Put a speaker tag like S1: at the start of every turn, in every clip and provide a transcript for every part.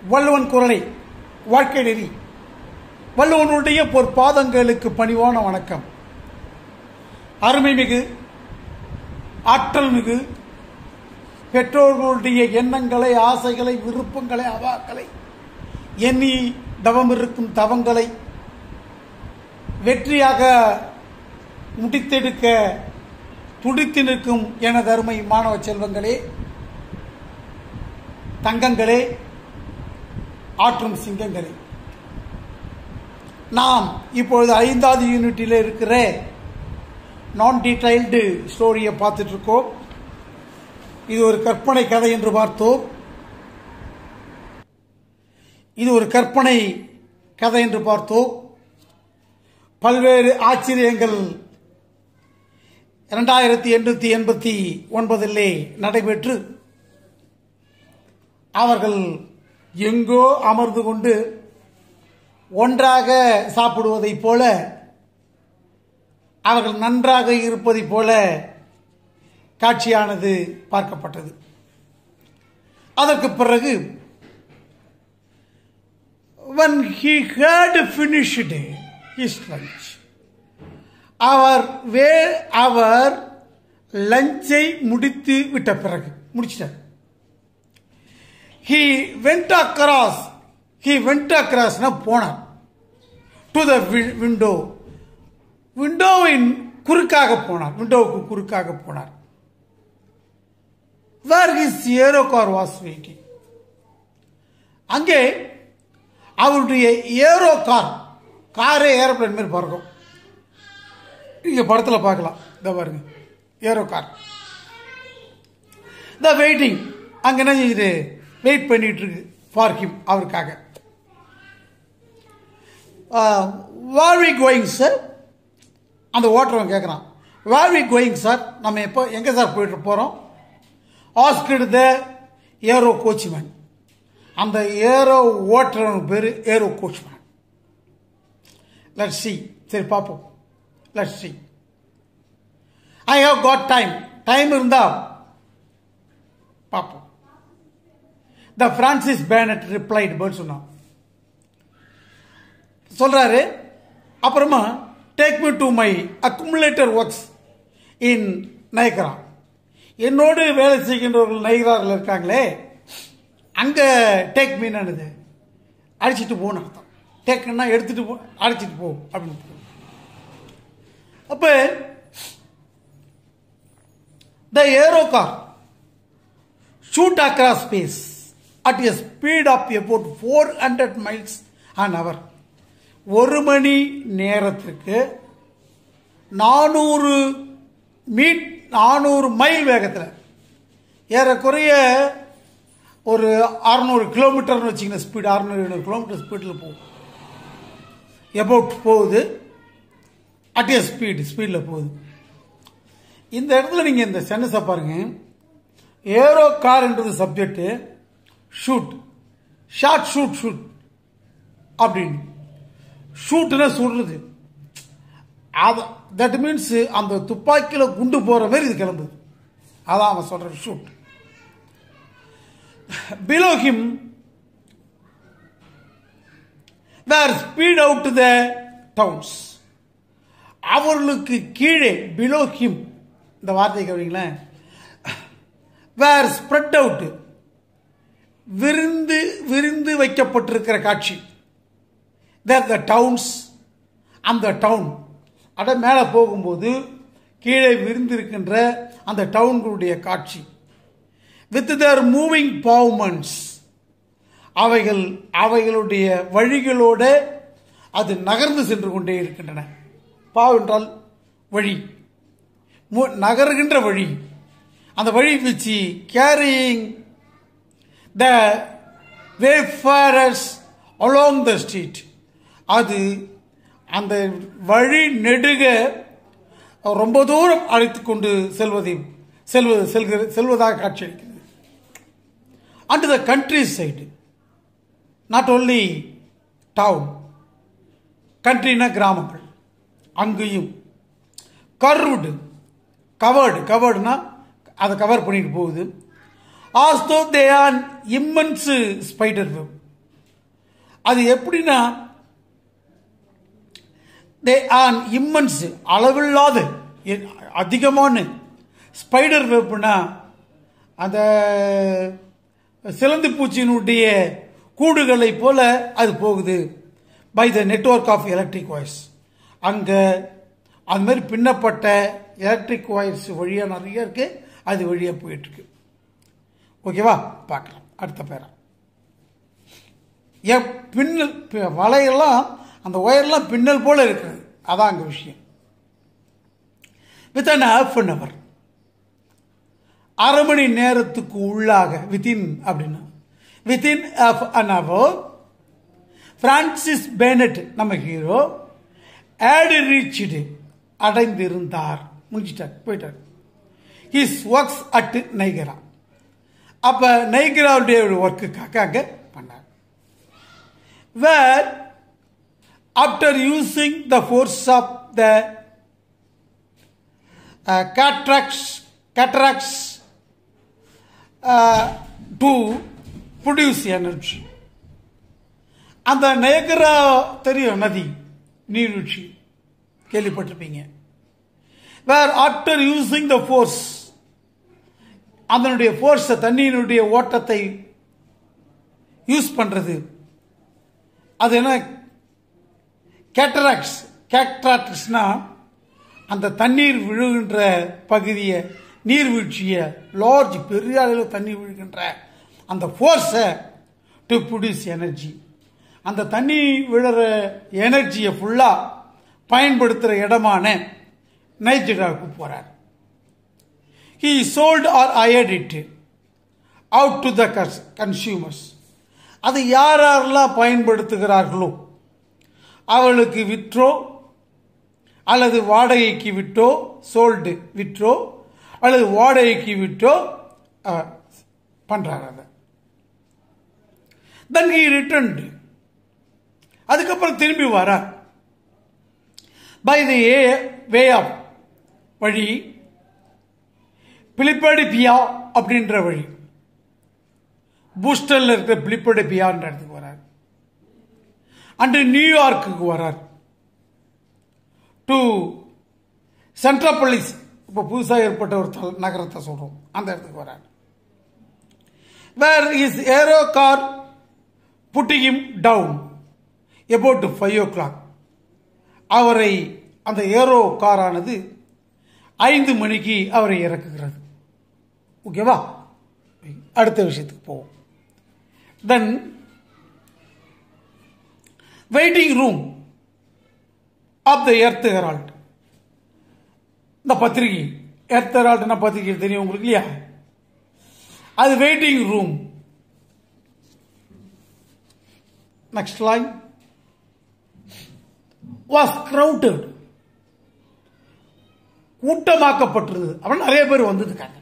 S1: வள்ளுவன் குரலை வாழ்க்கை நெறி வள்ளுவனுடைய பொற்பாதங்களுக்கு பணிவான வணக்கம் அருமைமிகு ஆற்றல் மிகு பெற்றோர்களுடைய எண்ணங்களை ஆசைகளை விருப்பங்களை அவாக்களை எண்ணி தவம் இருக்கும் தவங்களை வெற்றியாக முடித்தெடுக்க துடித்து நிற்கும் எனது அருமை மாணவ செல்வங்களே தங்கங்களே ஆற்றும் சிங்கங்களே நாம் இப்பொழுது ஐந்தாவது யூனிட்டில் இருக்கிற நான் டீடைல்டு ஸ்டோரியை பார்த்துட்டு இருக்கோம் இது ஒரு கற்பனை கதை என்று பார்த்தோம் இது ஒரு கற்பனை கதை என்று பார்த்தோம் பல்வேறு ஆச்சரியங்கள் இரண்டாயிரத்தி எண்ணூற்றி எண்பத்தி ஒன்பதிலே நடைபெற்று அவர்கள் எங்கோ அமர்ந்து கொண்டு ஒன்றாக சாப்பிடுவதைப் போல அவர்கள் நன்றாக இருப்பதைப் போல காட்சியானது பார்க்கப்பட்டது அதற்கு பிறகு when he had finished his lunch அவர் வே அவர் லஞ்சை முடித்து விட்ட பிறகு முடிச்சிட்டார் he went across he went அக்ராஸ்னா போனார் டு த விண்டோ விண்டோவின் குறுக்காக போனார் விண்டோவுக்கு குறுக்காக போனார் where his aero car was waiting அங்கே அவருடைய ஏரோ கார் காரே ஏரோப்ளேன் மாதிரி பறக்கும் இங்க படத்தில் பார்க்கலாம் இந்த பாருங்க ஏரோ கார் இந்த வெயிட்டிங் அங்கே என்ன செஞ்சுட்டு வெயிட் பண்ணிட்டு இருக்கு ஃபார் ஹிம் அவருக்காக வார் வி கோயிங் சார் அந்த ஓட்டுறவன் கேட்குறான் வார் வி கோயிங் சார் நம்ம எப்போ எங்கே சார் போயிட்டு போகிறோம் ஆஸ்கிட் த ஏரோ கோச்மேன் அந்த ஏரோ ஓட்டுறவன் பேர் ஏரோ கோச்மேன் லட் சி சரி பார்ப்போம் let's see I have got time time இருந்தா பார்ப்போம் the Francis Bennett replied bird சொன்னான் சொல்றாரு அப்புறமா take me to my accumulator works in Niagara என்னோடு வேலை செய்கின்றவர்கள் நயகராவில் இருக்காங்களே அங்கே டேக் மீனானது அடிச்சிட்டு போன்னு அர்த்தம் டேக்குன்னா எடுத்துட்டு போ அடிச்சிட்டு போ அப்படின்னு அப்போ the aero car shoot across space at a speed of about four hundred miles an hour ஒரு மணி நேரத்திற்கு நானூறு மீட் நானூறு மைல் வேகத்தில் ஏறக்குறைய ஒரு அறநூறு கிலோமீட்டர்னு வச்சிங்கன்னா ஸ்பீடு அறநூறு எழுநூறு கிலோமீட்டர் ஸ்பீடில் போகும் எபவுட் போகுது அட் ஏ ஸ்பீடு ஸ்பீடில் போகுது இந்த இடத்துல நீங்கள் இந்த சென்டென்ஸை பாருங்க ஏரோ கார்ன்றது subject shoot short shoot shoot அப்படின்னு ஷூட்னா சுடுறது அது தட் மீன்ஸ் அந்த துப்பாக்கியில் குண்டு போகிற மாதிரி இது கிளம்புது அதான் அவன் சொல்கிற shoot below him were spread out the towns அவர்களுக்கு கீழே பிலோ ஹிம் இந்த வார்த்தை கவனிங்களேன் வேர் ஸ்ப்ரெட் அவுட் விருந்து விருந்து வைக்கப்பட்டிருக்கிற காட்சி தேர் த டவுன்ஸ் அந்த டவுன் அட மேலே போகும்போது கீழே விருந்திருக்கின்ற அந்த டவுன்களுடைய காட்சி வித் தேர் மூவிங் பாவ்மெண்ட்ஸ் அவைகள் அவைகளுடைய வழிகளோட அது நகர்ந்து சென்று கொண்டே இருக்கின்றன பாவ் என்றால் வழி நகர்கின்ற வழி அந்த வழி வச்சு carrying the wayfarers along the street அது அந்த வழி நெடுக ரொம்ப தூரம் அழைத்து கொண்டு செல்வதை செல்வது செல்கிற செல்வதாக காட்சியளிக்கிறது and the countryside not only town கண்ட்ரினா கிராமங்கள் அங்கேயும் கர்வுடு கவர்டு கவர்டுனா அதை கவர் பண்ணிட்டு போகுது as though they an immense spider web அது எப்படின்னா தே ஆன் இம்மன்ஸ் அளவில்லாத எ- அதிகமான ஸ்பைடர் வெப்னா அந்த சிலந்தி பூச்சியினுடைய கூடுகளை போல அது போகுது by the network of electric wires அங்கே அது மாதிரி பின்னப்பட்ட எலக்ட்ரிக் ஒயர்ஸ் வழியாக நிறைய இருக்கு அது வழியாக போயிட்டு இருக்கு ஓகேவா பார்க்கலாம் அடுத்த பேரா என் பின்னல் பி- வலையெல்லாம் அந்த ஒயர்லாம் பின்னல் போல இருக்கிறது அதான் அங்கே விஷயம் with an half an hour அரை மணி நேரத்துக்கு உள்ளாக வித்தின் அப்படின்னா within half an hour Francis Bennett நம்ம ஹீரோ ஆடு ரீச்டு அடைந்திருந்தார் முடிச்சிட்டார் போயிட்டார் ஹிஸ் ஒர்க்ஸ் அட் நைகரா அப்ப நைகராவுடைய ஒர்க்குக்காக அங்க பண்ணார் where after using the force of the cataracts cataracts uh, to produce energy அந்த நயகரா தெரியும் நதி நீர்வீழ்ச்சி கேள்விப்பட்டிருப்பீங்க where after using the force அதனுடைய ஃபோர்ஸை தண்ணியினுடைய ஓட்டத்தை யூஸ் பண்றது அது என்ன கேட்டராக்ஸ் கேட்ராக்ட்ஸ்னா அந்த தண்ணீர் விழுகின்ற பகுதியை நீர்வீழ்ச்சியை லார்ஜ் பெரிய அளவில் தண்ணீர் விழுகின்ற அந்த ஃபோர்ஸை டு ப்ரொடியூஸ் எனர்ஜி அந்த தண்ணி விழுற எனர்ஜியை ஃபுல்லாக பயன்படுத்துகிற இடமான நைஜிராவுக்கு போகிறார் he sold or hired it out to the consumers அதை யார் யாரெல்லாம் பயன்படுத்துகிறார்களோ அவளுக்கு விற்றோ அல்லது வாடகைக்கு விட்டோ சோல்டு விற்றோ அல்லது வாடகைக்கு விட்டோ பண்றாங்க அதை தென் ஹி ரிட்டர்ன்டு அதுக்கப்புறம் திரும்பி வரார் by the A way of வழி பிலிப்படி பியா அப்படின்ற வழி பூஸ்டர்ல இருக்கிற பிலிப்படி பியான்ற இடத்துக்கு வரார் அன்று நியூயார்க்குக்கு வரார் டு சென்ட்ரோபொலிஸ் இப்போ புதுசாக ஏற்பட்ட ஒரு தல- நகரத்தை சொல்றோம் அந்த இடத்துக்கு வரார் where is aero car putting him down about five o'clock அவரை அந்த ஏரோ காரானது ஐந்து மணிக்கு அவரை இறக்குகிறது ஓகேவா அடுத்த விஷயத்துக்கு போவோம் then waiting room of the Earth Herald இந்த பத்திரிகை எர்த் ஹெரால்ட்னா பத்திரிகை தெரியும் உங்களுக்கு இல்லையா அது waiting room next line was crowded கூட்டமாக்கப்பட்டிருந்தது அவன் நிறைய பேர் வந்திருக்காங்க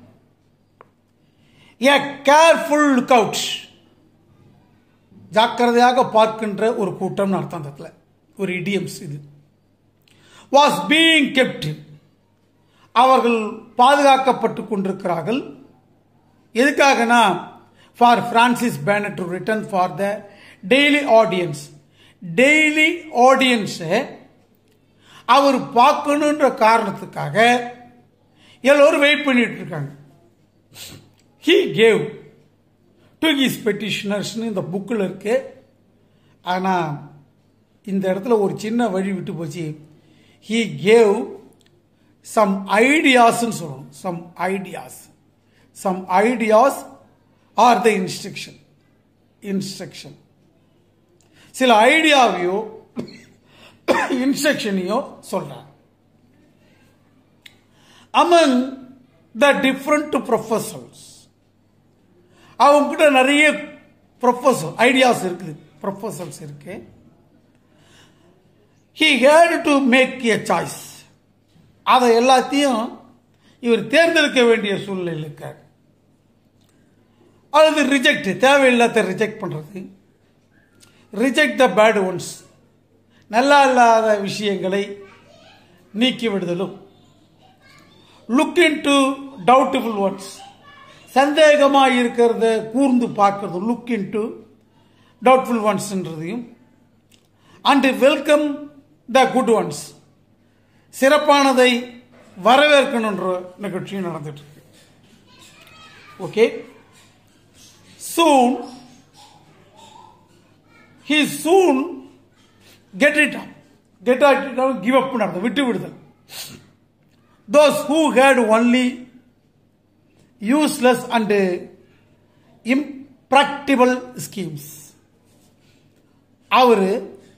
S1: ஏ கேர்ஃபுல் லுக் அவுட் ஜாக்கிரதையாக பார்க்கின்ற ஒரு கூட்டம் அர்த்தம் அந்த இடத்துல ஒரு இடியம்ஸ் இது வாஸ் பீயிங் கெப்ட் அவர்கள் பாதுகாக்கப்பட்டு கொண்டிருக்கிறார்கள் எதுக்காகனா for Francis Banner to return for the daily audience daily ஆடியன்ஸை அவர் பார்க்கணுன்ற காரணத்துக்காக எல்லோரும் வெயிட் பண்ணிட்டு இருக்காங்க ஹீ கேவ் டு ஹிஸ் பெட்டிஷனர்ஸ்னு இந்த புக்கில் இருக்கு ஆனால் இந்த இடத்துல ஒரு சின்ன வழி விட்டு போச்சு ஹீ கேவ் சம் ஐடியாஸ்ன்னு சொல்லணும் some ideas some ideas are the instruction instruction சில ஐடியாவையோ இன்ஸ்ட்ரக்ஷனையோ சொல்றார் among the different ப்ரொஃபஸர்ஸ் அவங்க கிட்ட நிறைய ப்ரொஃபஸர் ஐடியாஸ் இருக்குது ப்ரொஃபஸர்ஸ் இருக்கு he had to make a choice அதை எல்லாத்தையும் இவர் தேர்ந்தெடுக்க வேண்டிய சூழ்நிலையில் இருக்கார் அல்லது ரிஜெக்ட் தேவையில்லாத ரிஜெக்ட் பண்றது ரிஜெக்ட் த பேட் ஒன்ஸ் நல்லா இல்லாத விஷயங்களை நீக்கி விடுதலும் look into doubtful ones சந்தேகமாக இருக்கிறத கூர்ந்து பார்க்கறது லுக் இன் டு டவுட்ஃபுல் ஒன்ஸ்ன்றதையும் and welcome the good ones சிறப்பானதை வரவேற்கணுன்ற நிகழ்ச்சியும் நடந்துட்டு இருக்கு okay soon he soon get it get it give up நடந்தது விட்டு விடுதல் those who had only useless and impracticable schemes அவரு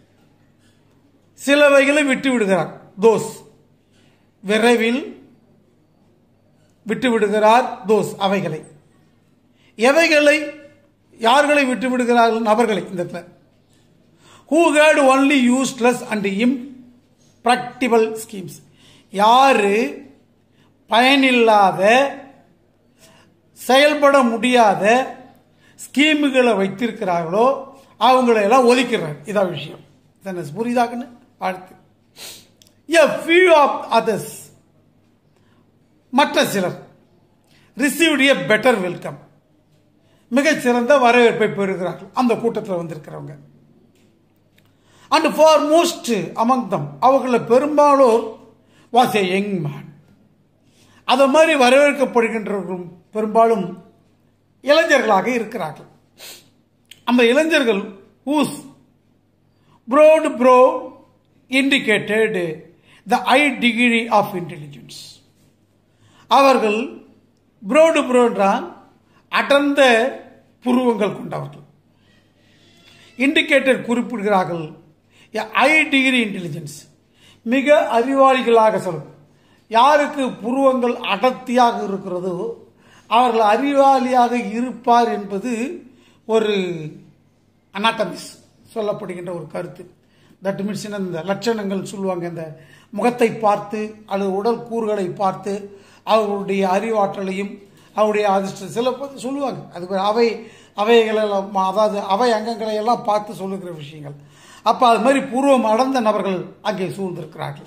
S1: சிலவைகளை விட்டு விடுகிறார் தோஸ் விரைவில் விட்டு விடுகிறார் தோஸ் அவைகளை எவைகளை யார்களை விட்டு விடுகிறார்கள் நபர்களை இந்த இடத்துல who had only useless and impracticable schemes யாரு பயனில்லாத செயல்பட முடியாத ஸ்கீமுகளை வைத்திருக்கிறார்களோ அவங்களை எல்லாம் ஒதுக்கிறார் இதான் விஷயம் தானே புரியுதாக்குன்னு அடுத்து எ ஃபியூ ஆஃப் அதர்ஸ் மற்ற சிலர் ரிசீவ்ட் எ பெட்டர் வெல்கம் மிகச்சிறந்த வரவேற்பை பெறுகிறார்கள் அந்த கூட்டத்தில் வந்திருக்கிறவங்க and for most among them அவர்களில் பெரும்பாலோர் வாஸ் ஏ யங் மேன் அதை மாதிரி வரவேற்கப்படுகின்றவர்களும் பெரும்பாலும் இளைஞர்களாக இருக்கிறார்கள் அந்த இளைஞர்கள் whose broad brow indicated the high degree of intelligence அவர்கள் ப்ரோடு ப்ரோ என்றால் அடர்ந்த புருவங்கள் கொண்டவர்கள் இண்டிகேட்டர் குறிப்பிடுகிறார்கள் ஐ டிகிரி இன்டெலிஜென்ஸ் மிக அறிவாளிகளாக சொல்லும் யாருக்கு புருவங்கள் அடர்த்தியாக இருக்கிறதோ அவர்கள் அறிவாளியாக இருப்பார் என்பது ஒரு அனாட்டமிஸ் சொல்லப்படுகின்ற ஒரு கருத்து தட் மீன்ஸ் இந்த லட்சணங்கள் சொல்லுவாங்க இந்த முகத்தை பார்த்து அல்லது உடல் கூறுகளை பார்த்து அவர்களுடைய அறிவாற்றலையும் அவருடைய அதிர்ஷ்ட சில பேர் சொல்லுவாங்க அது அவை அவைகளெல்லாம் அதாவது அவை அங்கங்களை எல்லாம் பார்த்து சொல்லுகிற விஷயங்கள் அப்போ அது மாதிரி பூர்வம் அடர்ந்த நபர்கள் அங்கே சூழ்ந்திருக்கிறார்கள்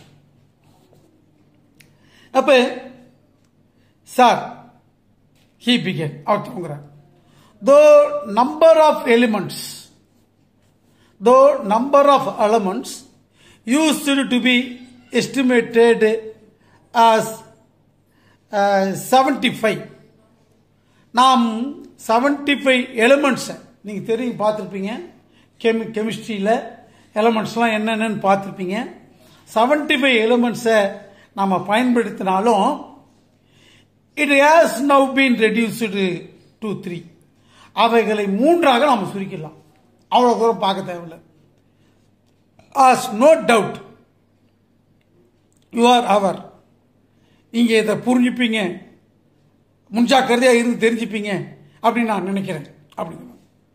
S1: அப்போ சார் ஹீ பிகன் அவர் தூங்குறார் the number of elements the number of elements used to be estimated as seventy five நாம் செவன்டி ஃபைவ் எலிமெண்ட்ஸை நீங்கள் தெரியும் பார்த்துருப்பீங்க கெமி கெமிஸ்ட்ரியில் எலமெண்ட்ஸ்லாம் என்னென்னு பார்த்துருப்பீங்க செவன்டி ஃபைவ் எலிமெண்ட்ஸை நம்ம பயன்படுத்தினாலும் it has now been reduced to three அவைகளை மூன்றாக நாம் சுருக்கிடலாம் அவ்வளோ தூரம் பார்க்க தேவையில்லை as no doubt you are aware நீங்கள் இதை புரிஞ்சுப்பீங்க முன்ஜாக்கிரதையாக இருந்து தெரிஞ்சுப்பீங்க அப்படின்னு நான் நினைக்கிறேன் அப்படிங்க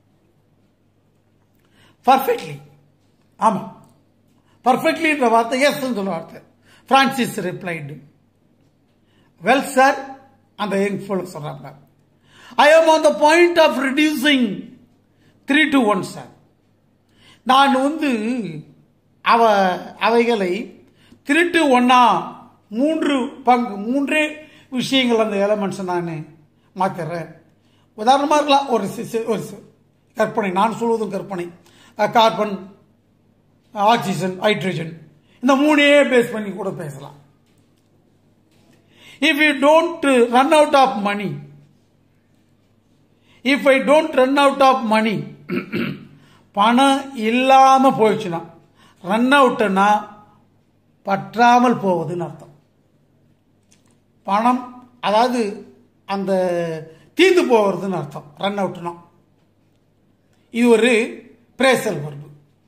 S1: பர்ஃபெக்ட்லி ஆமாம் பர்ஃபெக்ட்லின்ற வார்த்தை எஸ் சொல்ல வார்த்தை பிரான்சிஸ் ரிப்ளைடு வெல் சார் அந்த யங் ஃபோல் சொல்றாங்க I am on the point of reducing three to one sir நான் வந்து அவ அவைகளை த்ரீ டு ஒன்னா மூன்று பங்கு மூன்றே விஷயங்கள் அந்த எலமெண்ட்ஸை நான் மாத்திடுறேன் உதாரணமாக இருக்கலாம் ஒரு ஒரு கற்பனை நான் சொல்வதும் கற்பனை கார்பன் ஆக்சிஜன் ஹைட்ரஜன் இந்த மூணையே பேஸ் பண்ணி கூட பேசலாம் if you don't run out of money if I don't run out of money பணம் இல்லாம போயிடுச்சுன்னா ரன் அவுட்னா பற்றாமல் போவதுன்னு அர்த்தம் பணம் அதாவது அந்த தீந்து போகிறதுன்னு அர்த்தம் ரன் அவுட்னா இது ஒரு பிரேசல் வர்பு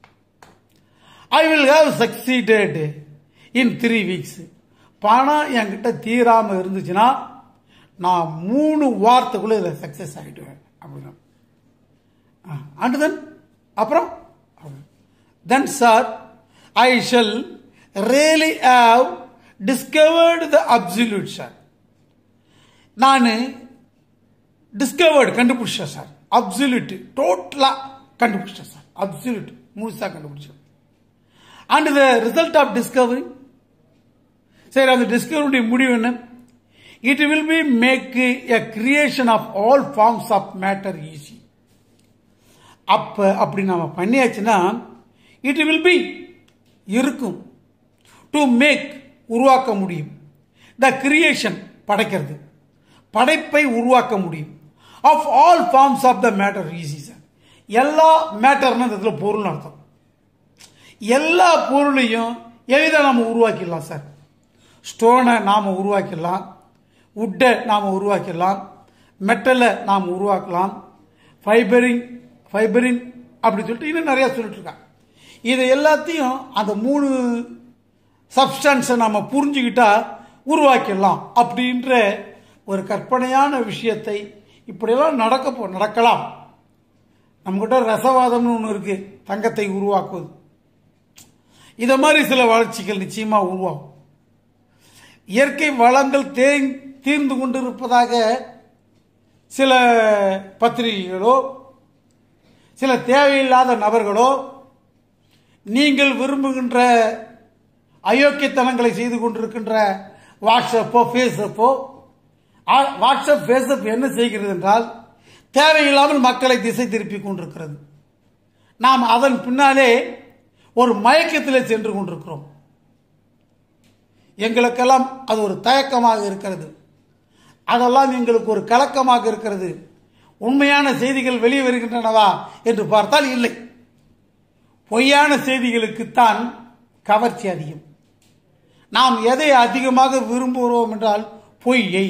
S1: I will have succeeded in three weeks பணம் என்கிட்ட தீராமல் இருந்துச்சுன்னா நான் மூணு வாரத்துக்குள்ள இதில் சக்ஸஸ் ஆகிடுவேன் அப்படின்னா அண்ட் தென் அப்புறம் then sir I shall really have discovered the absolute sir நான் டிஸ்கவர்டு கண்டுபிடிச்சேன் சார் அப்சல்யூட் டோட்டலாக கண்டுபிடிச்சேன் சார் அப்சல்யூட் முழுசாக கண்டுபிடிச்சேன் and the result of discovery சரி அந்த டிஸ்கவரியுடைய முடிவு என்ன it will be make a creation of all forms of matter easy அப்போ அப்படி நாம் பண்ணியாச்சுன்னா இட் வில் பி இருக்கும் டு மேக் உருவாக்க முடியும் த கிரியேஷன் படைக்கிறது படைப்பை உருவாக்க முடியும் of all forms of the matter easy sir எல்லா மேட்டர்னு இந்த இடத்துல பொருள் அர்த்தம் எல்லா பொருளையும் எளிதாக நாம் உருவாக்கிடலாம் சார் ஸ்டோனை நாம் உருவாக்கிடலாம் உட்டை நாம் உருவாக்கிடலாம் மெட்டலை நாம் உருவாக்கலாம் ஃபைபரிங் ஃபைபரின் அப்படி சொல்லிட்டு இன்னும் நிறையா சொல்லிட்டு இருக்காங்க இது எல்லாத்தையும் அந்த மூணு சப்ஸ்டன்ஸை நம்ம புரிஞ்சுக்கிட்டா உருவாக்கிடலாம் அப்படின்ற ஒரு கற்பனையான விஷயத்தை இப்படியெல்லாம் நடக்க போ நடக்கலாம் நம்மகிட்ட ரசவாதம்னு ஒன்று இருக்கு தங்கத்தை உருவாக்குவது இதை மாதிரி சில வளர்ச்சிகள் நிச்சயமாக உருவாகும் இயற்கை வளங்கள் தே தீர்ந்து கொண்டிருப்பதாக சில பத்திரிகைகளோ சில தேவையில்லாத நபர்களோ நீங்கள் விரும்புகின்ற அயோக்கியத்தனங்களை செய்து கொண்டிருக்கின்ற வாட்ஸ்அப்போ ஃபேஸ்அப்போ வாட்ஸ்அப் ஃபேஸ்அப் என்ன செய்கிறது என்றால் தேவையில்லாமல் மக்களை திசை திருப்பி கொண்டிருக்கிறது நாம் அதன் பின்னாலே ஒரு மயக்கத்தில் சென்று கொண்டிருக்கிறோம் எங்களுக்கெல்லாம் அது ஒரு தயக்கமாக இருக்கிறது அதெல்லாம் எங்களுக்கு ஒரு கலக்கமாக இருக்கிறது உண்மையான செய்திகள் வெளியே வருகின்றனவா என்று பார்த்தால் இல்லை பொய்யான செய்திகளுக்குத்தான் கவர்ச்சி அதிகம் நாம் எதை அதிகமாக விரும்புகிறோம் என்றால் பொய்யை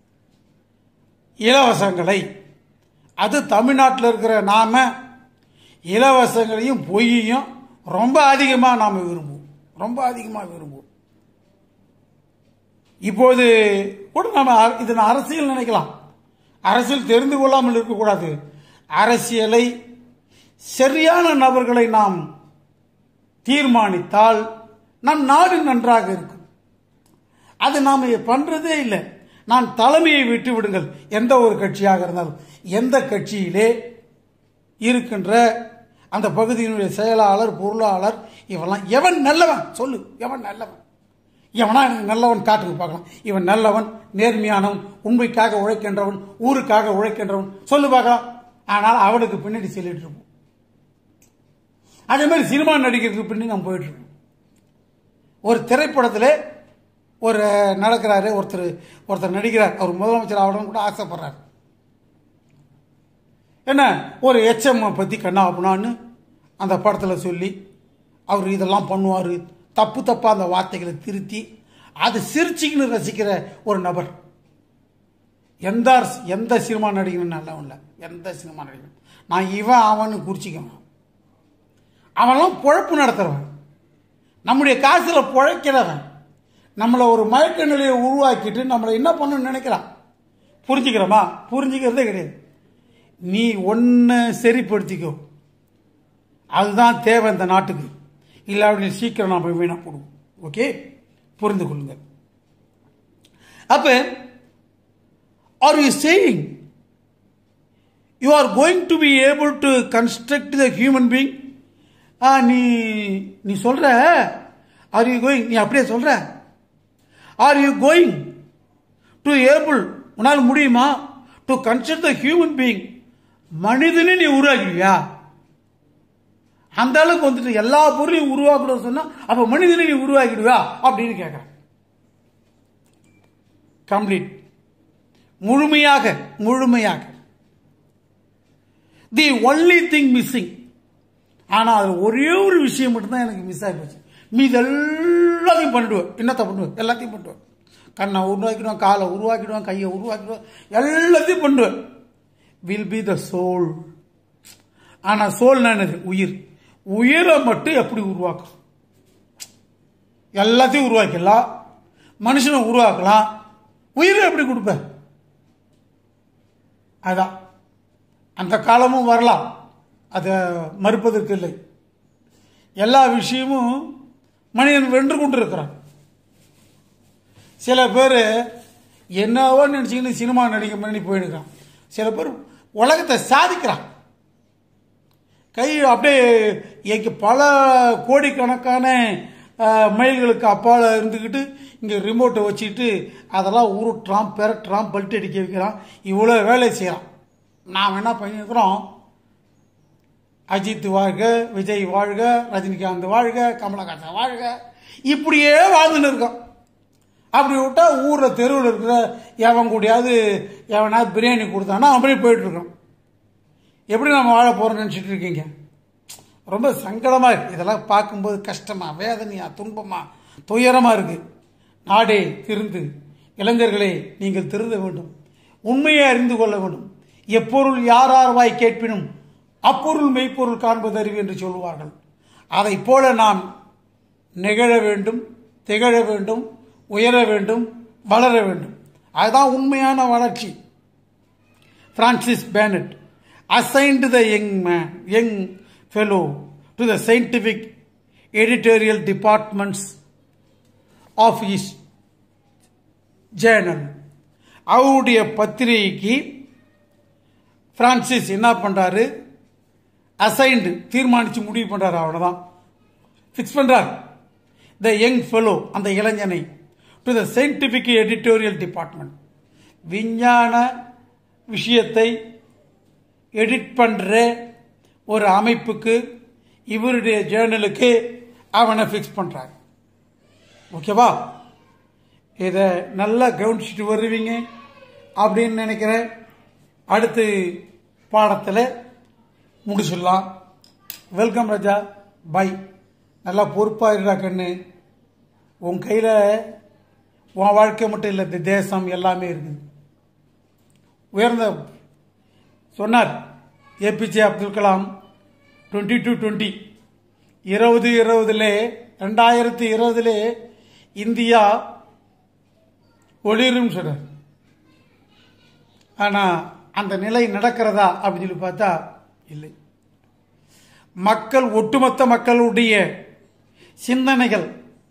S1: இலவசங்களை அது தமிழ்நாட்டில் இருக்கிற நாம இலவசங்களையும் பொய்யையும் ரொம்ப அதிகமாக நாம் விரும்புவோம் ரொம்ப அதிகமாக விரும்புவோம் இப்போது கூட நம்ம இது அரசியல் நினைக்கலாம் அரசியல் தெரிந்து கொள்ளாமல் இருக்கக்கூடாது அரசியலை சரியான நபர்களை நாம் தீர்மானித்தால் நம் நாடு நன்றாக இருக்கும் அது நாம் பண்றதே இல்லை நான் தலைமையை விட்டு விடுங்கள் எந்த ஒரு கட்சியாக இருந்தாலும் எந்த கட்சியிலே இருக்கின்ற அந்த பகுதியினுடைய செயலாளர் பொருளாளர் இவெல்லாம் எவன் நல்லவன் சொல்லு எவன் நல்லவன் எவனா எனக்கு நல்லவன் காட்டுக்கு பார்க்கலாம் இவன் நல்லவன் நேர்மையானவன் உண்மைக்காக உழைக்கின்றவன் ஊருக்காக உழைக்கின்றவன் சொல்லு பார்க்கலாம் ஆனால் அவனுக்கு பின்னாடி சொல்லிட்டு இருப்போம் அதே மாதிரி சினிமா நடிகருக்கு பின்னாடி நம்ம போயிட்டு இருக்கோம் ஒரு திரைப்படத்தில் ஒரு நடக்கிறாரு ஒருத்தர் ஒருத்தர் நடிக்கிறார் அவர் முதலமைச்சர் ஆகணும்னு கூட ஆசைப்படுறாரு என்ன ஒரு எச்எம் பற்றி கண்ணா அப்படின்னான்னு அந்த படத்தில் சொல்லி அவர் இதெல்லாம் பண்ணுவார் தப்பு தப்பாக அந்த வார்த்தைகளை திருத்தி அது சிரிச்சிக்கின்னு ரசிக்கிற ஒரு நபர் எந்த அரசு- எந்த சினிமா நடிகனும் நல்லவன் இல்லை எந்த சினிமா நடிகன் நான் இவன் அவன்னு குறிச்சிக்குவேன் அவன்லாம் பொழப்பு நடத்துறவன் நம்முடைய காசில் பிழைக்கிறவன் நம்மளை ஒரு மயக்க நிலையை உருவாக்கிட்டு நம்மளை என்ன பண்ணணும்னு நினைக்கிறான் புரிஞ்சுக்கிறோமா புரிஞ்சுக்கிறதே கிடையாது நீ ஒன்றை சரிப்படுத்திக்கோ அதுதான் தேவை இந்த நாட்டுக்கு இல்லாவிட சீக்கிரம் நாம் வீணா போடுவோம் ஓகே புரிந்து கொள்ளுங்கள் அப்ப are you saying you are going to be able to construct the human being நீ நீ சொல்ற ஆர் யூ கோயிங் நீ அப்படியே சொல்ற are you going to able உன்னால் முடியுமா to construct the human being மனிதனை நீ உருவாக்கிடுவியா அந்த அளவுக்கு வந்துட்டு எல்லா பொருளையும் உருவாக்கணும் சொன்னா அப்ப மனிதனை நீ உருவாக்கிடுவியா அப்படின்னு கேட்கிறேன் கம்ப்ளீட் முழுமையாக முழுமையாக தி ஒன்லி திங் மிஸ்ஸிங் ஆனா அது ஒரே ஒரு விஷயம் மட்டும்தான் எனக்கு மிஸ் ஆகி போச்சு மீது எல்லாத்தையும் பண்ணிடுவேன் என்னத்தை பண்ணுவேன் எல்லாத்தையும் பண்ணுவேன் கண்ணை உருவாக்கிடுவேன் காலை உருவாக்கிடுவேன் கையை உருவாக்கிடுவேன் எல்லாத்தையும் பண்ணுவேன் வில் பி த சோல் ஆனா சோல் என்னது உயிர் உயிரை மட்டும் எப்படி உருவாக்கும் எல்லாத்தையும் உருவாக்கிடலாம் மனுஷனை உருவாக்கலாம் உயிரை எப்படி கொடுப்ப அதான் அந்த காலமும் வரலாம் அதை மறுப்பதற்கு இல்லை எல்லா விஷயமும் மனிதன் வென்று கொண்டு இருக்கிறான் சில பேர் என்னவோ நினச்சிக்கின்னு சினிமா நடிக்க பண்ணி போயிடுறான் சில பேர் உலகத்தை சாதிக்கிறான் கை அப்படியே எங்க பல கோடிக்கணக்கான அஹ், மைல்களுக்கு அப்பால் இருந்துக்கிட்டு இங்கே ரிமோட்டை வச்சுக்கிட்டு அதெல்லாம் உருட்டுறான் பெரட்டுறான் பல்ட் அடிக்க வைக்கிறான் இவ்வளோ வேலை செய்கிறான் நாம் என்ன பண்ணியிருக்கிறோம் அஜித் வாழ்க விஜய் வாழ்க ரஜினிகாந்த் வாழ்க கமலஹாசன் வாழ்க இப்படியே வாழ்ந்துன்னு இருக்கோம் அப்படி விட்டா ஊரில் தெருவில் இருக்கிற எவன் கூடயாவது எவனாவது பிரியாணி கொடுத்தானா அப்படியே போயிட்டு இருக்கோம் எப்படி நம்ம வாழ போகிறோம்னு நினச்சிட்டு இருக்கீங்க ரொம்ப சங்கடமாக இருக்கு இதெல்லாம் பார்க்கும்போது கஷ்டமா வேதனையா துன்பமா துயரமாக இருக்கு நாடே திருந்து இளைஞர்களே நீங்கள் திருந்த வேண்டும் உண்மையை அறிந்து கொள்ள வேண்டும் எப்பொருள் யார் யார் வாய் கேட்பினும் அப்பொருள் மெய்ப்பொருள் காண்பது அறிவு என்று சொல்லுவார்கள் அதைப் போல நாம் நிகழ வேண்டும் திகழ வேண்டும் உயர வேண்டும் வளர வேண்டும் அதுதான் உண்மையான வளர்ச்சி Francis Bennett assigned the young man, young fellow to the scientific editorial departments of his journal. அவருடைய பத்திரிகைக்கு பிரான்சிஸ் என்ன பண்றாரு அசைன்டு தீர்மானிச்சு முடிவு பண்றாரு அவ்வளவுதான் ஃபிக்ஸ் பண்றார் த யங் ஃபெலோ அந்த இளைஞனை to the scientific editorial department விஞ்ஞான விஷயத்தை எடிட் பண்ணுற ஒரு அமைப்புக்கு இவருடைய ஜேர்னலுக்கு அவனை ஃபிக்ஸ் பண்ணுறாங்க ஓகேவா இதை நல்லா கவனிச்சுட்டு வருவீங்க அப்படின்னு நினைக்கிறேன் அடுத்து பாடத்தில் முடிச்சிடலாம் வெல்கம் ராஜா பை நல்லா பொறுப்பாக இருடா கண்ணு உன் கையில் உன் வாழ்க்கை மட்டும் இல்லை இந்த தேசம் எல்லாமே இருக்குது உயர்ந்த சொன்னார் APJ Abdul Kalam twenty two twenty இருபது இருபதுல ரெண்டாயிரத்தி இருபதுல இந்தியா ஒளிரும் சொன்னார் ஆனால் அந்த நிலை நடக்கிறதா அப்படின்னு சொல்லி பார்த்தா இல்லை மக்கள் ஒட்டுமொத்த மக்களுடைய சிந்தனைகள்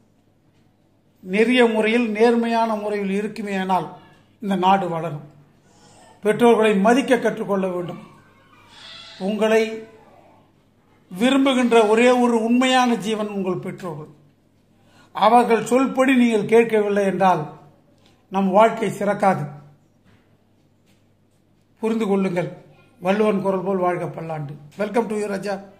S1: நெறிய முறையில் நேர்மையான முறையில் இருக்குமே ஆனால் இந்த நாடு வளரும் பெற்றோர்களை மதிக்க கற்றுக்கொள்ள வேண்டும் உங்களை விரும்புகின்ற ஒரே ஒரு உண்மையான ஜீவன் உங்கள் பெற்றோர்கள் அவர்கள் சொல்படி நீங்கள் கேட்கவில்லை என்றால் நம் வாழ்க்கை சிறக்காது புரிந்து கொள்ளுங்கள் வள்ளுவன் குரல் போல் வாழ்க பல்லாண்டு வெல்கம் டு யூ ராஜா